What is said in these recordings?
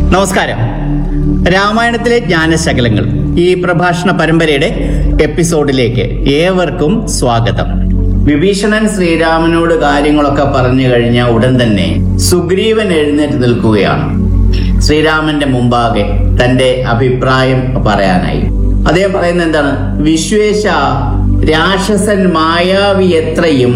നമസ്കാരം രാമായണത്തിലെ ജ്ഞാനശകലങ്ങൾ ഈ പ്രഭാഷണ പരമ്പരയുടെ എപ്പിസോഡിലേക്ക് ഏവർക്കും സ്വാഗതം വിഭീഷണൻ ശ്രീരാമനോട് കാര്യങ്ങളൊക്കെ പറഞ്ഞു കഴിഞ്ഞ ഉടൻ തന്നെ സുഗ്രീവൻ എഴുന്നേറ്റ് നിൽക്കുകയാണ് ശ്രീരാമന്റെ മുമ്പാകെ തന്റെ അഭിപ്രായം പറയാനായി അദ്ദേഹം പറയുന്നത് എന്താണ് വിശ്വേശ രാക്ഷസൻ മായാവി എത്രയും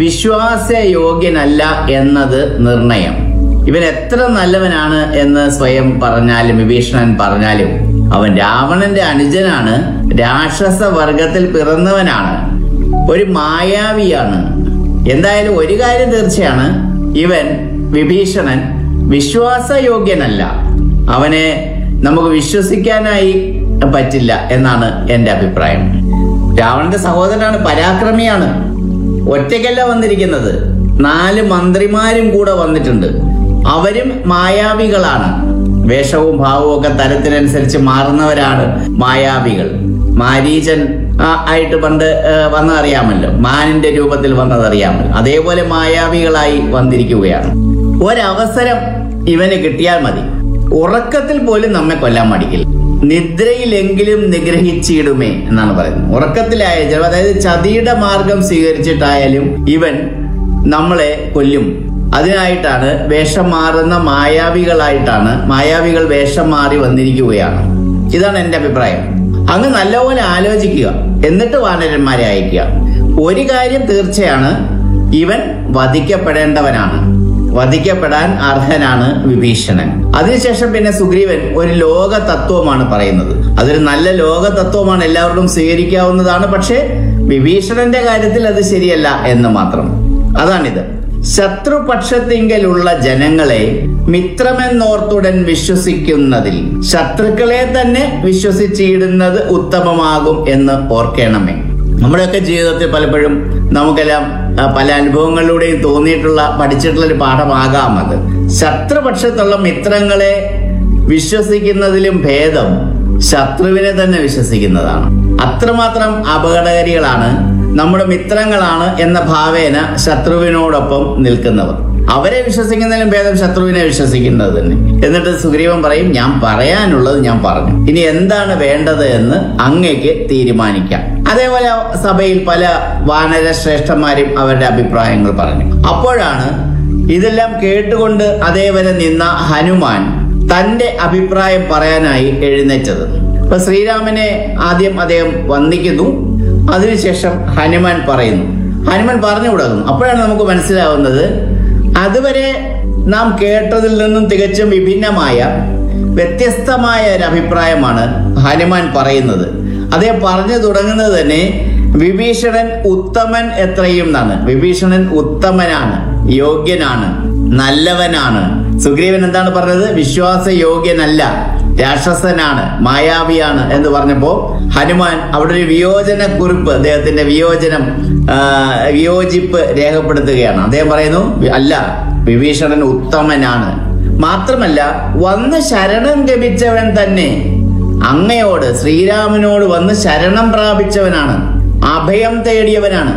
വിശ്വാസയോഗ്യനല്ല എന്നത് നിർണയം ഇവൻ എത്ര നല്ലവനാണ് എന്ന് സ്വയം പറഞ്ഞാലും വിഭീഷണൻ പറഞ്ഞാലും അവൻ രാവണന്റെ അനുജനാണ് രാക്ഷസ വർഗത്തിൽ പിറന്നവനാണ് ഒരു മായാവിയാണ് എന്തായാലും ഒരു കാര്യം തീർച്ചയാണ് ഇവൻ വിഭീഷണൻ വിശ്വാസയോഗ്യനല്ല അവനെ നമുക്ക് വിശ്വസിക്കാനായി പറ്റില്ല എന്നാണ് എന്റെ അഭിപ്രായം രാവണന്റെ സഹോദരനാണ് പരാക്രമിയാണ് ഒറ്റയ്ക്കല്ല വന്നിരിക്കുന്നത് നാല് മന്ത്രിമാരും കൂടെ വന്നിട്ടുണ്ട് അവരും മായാവികളാണ് വേഷവും ഭാവവും ഒക്കെ തരത്തിനനുസരിച്ച് മാറുന്നവരാണ് മായാവികൾ മാരീചൻ ആ, ആയിട്ട് പണ്ട് ആ, വന്നതറിയാമല്ലോ മാനിന്റെ രൂപത്തിൽ വന്നതറിയാമല്ലോ അതേപോലെ മായാവികളായി വന്നിരിക്കുകയാണ് ഒരവസരം ഇവന് കിട്ടിയാൽ മതി ഉറക്കത്തിൽ പോലും നമ്മെ കൊല്ലാൻ മടിക്കില്ല നിദ്രയിലെങ്കിലും നിഗ്രഹിച്ചിടുമേ എന്നാണ് പറയുന്നത് ഉറക്കത്തിലായ ചിലപ്പോൾ അതായത് ചതിയുടെ മാർഗം സ്വീകരിച്ചിട്ടായാലും ഇവൻ നമ്മളെ കൊല്ലും അതിനായിട്ടാണ് വേഷം മാറുന്ന മായാവികളായിട്ടാണ് മായാവികൾ വേഷം മാറി വന്നിരിക്കുകയാണ് ഇതാണ് എന്റെ അഭിപ്രായം അങ്ങ് നല്ലപോലെ ആലോചിക്കുക എന്നിട്ട് വാനരന്മാരെ അയക്കുക ഒരു കാര്യം തീർച്ചയാണ് ഇവൻ വധിക്കപ്പെടേണ്ടവനാണ് വധിക്കപ്പെടാൻ അർഹനാണ് വിഭീഷണൻ അതിനുശേഷം പിന്നെ സുഗ്രീവൻ ഒരു ലോക തത്വമാണ് പറയുന്നത് അതൊരു നല്ല ലോക തത്വമാണ് എല്ലാവരോടും സ്വീകരിക്കാവുന്നതാണ് പക്ഷേ വിഭീഷണന്റെ കാര്യത്തിൽ അത് ശരിയല്ല എന്ന് മാത്രം അതാണിത് ശത്രുപക്ഷത്തിങ്കലുള്ള ജനങ്ങളെ മിത്രമെന്നോർത്തുടൻ വിശ്വസിക്കുന്നതിൽ ശത്രുക്കളെ തന്നെ വിശ്വസിച്ചിടുന്നത് ഉത്തമമാകും എന്ന് ഓർക്കണമേ നമ്മുടെയൊക്കെ ജീവിതത്തിൽ പലപ്പോഴും നമുക്കെല്ലാം ആ, പല അനുഭവങ്ങളിലൂടെയും തോന്നിയിട്ടുള്ള പഠിച്ചിട്ടുള്ള ഒരു പാഠമാകാം അത് ശത്രുപക്ഷത്തുള്ള മിത്രങ്ങളെ വിശ്വസിക്കുന്നതിലും ഭേദം ശത്രുവിനെ തന്നെ വിശ്വസിക്കുന്നതാണ് അത്രമാത്രം അപകടകാരികളാണ് നമ്മുടെ മിത്രങ്ങളാണ് എന്ന ഭാവേന ശത്രുവിനോടൊപ്പം നിൽക്കുന്നവർ അവരെ വിശ്വസിക്കുന്നതിലും ഭേദം ശത്രുവിനെ വിശ്വസിക്കുന്നത് തന്നെ എന്നിട്ട് സുഗ്രീവൻ പറയും ഞാൻ പറയാനുള്ളത് ഞാൻ പറഞ്ഞു ഇനി എന്താണ് വേണ്ടത് എന്ന് അങ്ങേക്ക് തീരുമാനിക്കാം അതേപോലെ സഭയിൽ പല വാനര ശ്രേഷ്ഠന്മാരും അവരുടെ അഭിപ്രായങ്ങൾ പറഞ്ഞു അപ്പോഴാണ് ഇതെല്ലാം കേട്ടുകൊണ്ട് അതേവരെ നിന്ന ഹനുമാൻ തന്റെ അഭിപ്രായം പറയാനായി എഴുന്നേറ്റത് ഇപ്പൊ ശ്രീരാമനെ ആദ്യം അദ്ദേഹം വന്ദിക്കുന്നു അതിനുശേഷം ഹനുമാൻ പറയുന്നു ഹനുമാൻ പറഞ്ഞു തുടങ്ങുന്നു അപ്പോഴാണ് നമുക്ക് മനസ്സിലാവുന്നത് അതുവരെ നാം കേട്ടതിൽ നിന്നും തികച്ചും വിഭിന്നമായ വ്യത്യസ്തമായ ഒരു അഭിപ്രായമാണ് ഹനുമാൻ പറയുന്നത് അദ്ദേഹം പറഞ്ഞു തുടങ്ങുന്നത് തന്നെ വിഭീഷണൻ ഉത്തമൻ എത്രയും എന്നാണ് വിഭീഷണൻ ഉത്തമനാണ് യോഗ്യനാണ് നല്ലവനാണ് സുഗ്രീവൻ എന്താണ് പറഞ്ഞത് വിശ്വാസയോഗ്യനല്ല രാക്ഷസനാണ് മായാവിയാണ് എന്ന് പറഞ്ഞപ്പോ ഹനുമാൻ അവിടെ ഒരു വിയോജന കുറിപ്പ് അദ്ദേഹത്തിന്റെ വിയോജനം ആ, വിയോജിപ്പ് രേഖപ്പെടുത്തുകയാണ് അദ്ദേഹം പറയുന്നു അല്ല വിഭീഷണൻ ഉത്തമനാണ് മാത്രമല്ല വന്ന് ശരണം ലഭിച്ചവൻ തന്നെ അങ്ങയോട് ശ്രീരാമനോട് വന്ന് ശരണം പ്രാപിച്ചവനാണ് അഭയം തേടിയവനാണ്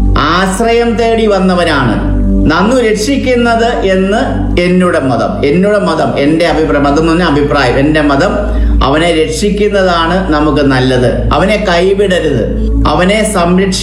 ആശ്രയം തേടി വന്നവനാണ് നന്നു രക്ഷിക്കുന്നത് എന്ന് എന്നുടെ മതം എന്നുടെ മതം എന്റെ അഭിപ്രായം മതം എന്ന് പറഞ്ഞാൽ അഭിപ്രായം എന്റെ മതം അവനെ രക്ഷിക്കുന്നതാണ് നമുക്ക് നല്ലത് അവനെ കൈവിടരുത് അവനെ സംരക്ഷി